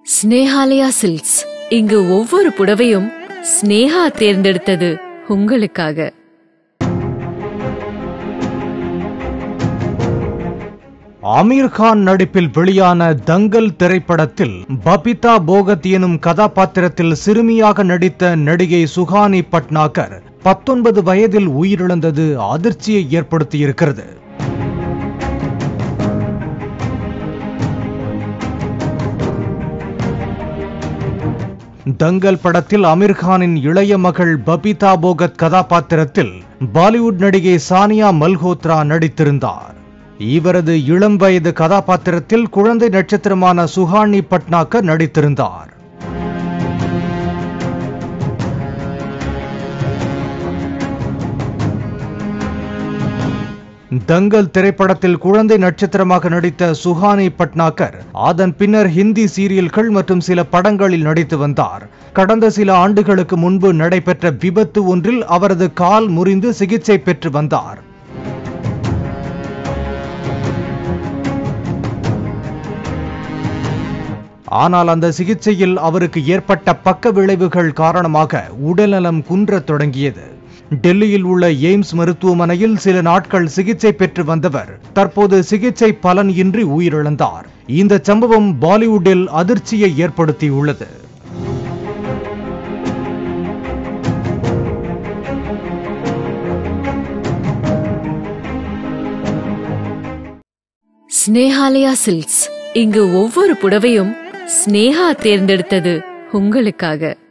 Snehalaya silks இங்கு ஒவ்வொரு புடவையும் ஸ்னேகா தேர்ந்தெடுத்தது உங்களுக்காக ஆமீர் கான் நடிப்பில் வெளியான தங்கல் திரைப்படத்தில் பபிதா போகத் எனும் கதாபாத்திரத்தில் சிறுமியாக நடித்த நடிகை சுஹானி பட்னாகர் பத்தொன்பது வயதில் உயிரிழந்தது அதிர்ச்சியை ஏற்படுத்தியிருக்கிறது தங்கல் படத்தில் அமீர்கானின் இளைய மகள் பபிதா போகத் கதாபாத்திரத்தில் பாலிவுட் நடிகை சானியா மல்ஹோத்ரா நடித்திருந்தார் இவரது இளம் வயது கதாபாத்திரத்தில் குழந்தை நட்சத்திரமான சுஹானி பட்னாகர் நடித்திருந்தார் தங்கல் திரைப்படத்தில் குழந்தை நட்சத்திரமாக நடித்த சுஹானி பட்னாகர் அதன் பின்னர் ஹிந்தி சீரியல்கள் மற்றும் சில படங்களில் நடித்து வந்தார் கடந்த சில ஆண்டுகளுக்கு முன்பு நடைபெற்ற விபத்து ஒன்றில் அவரது கால் முறிந்து சிகிச்சை பெற்று வந்தார் ஆனால் அந்த சிகிச்சையில் அவருக்கு ஏற்பட்ட பக்க விளைவுகள் காரணமாக உடல்நலம் குன்றத் தொடங்கியது டெல்லியில் உள்ள எய்ம்ஸ் மருத்துவமனையில் சில நாட்கள் சிகிச்சை பெற்று வந்தவர் தற்போது சிகிச்சை பலன் இன்றி உயிரிழந்தார் இந்த சம்பவம் பாலிவுட்டில் அதிர்ச்சியை ஏற்படுத்தியுள்ளது ஸ்னேஹாலயா சில்க்ஸ் இங்கு ஒவ்வொரு புடவையும் ஸ்னேகா தேர்ந்தெடுத்தது உங்களுக்காக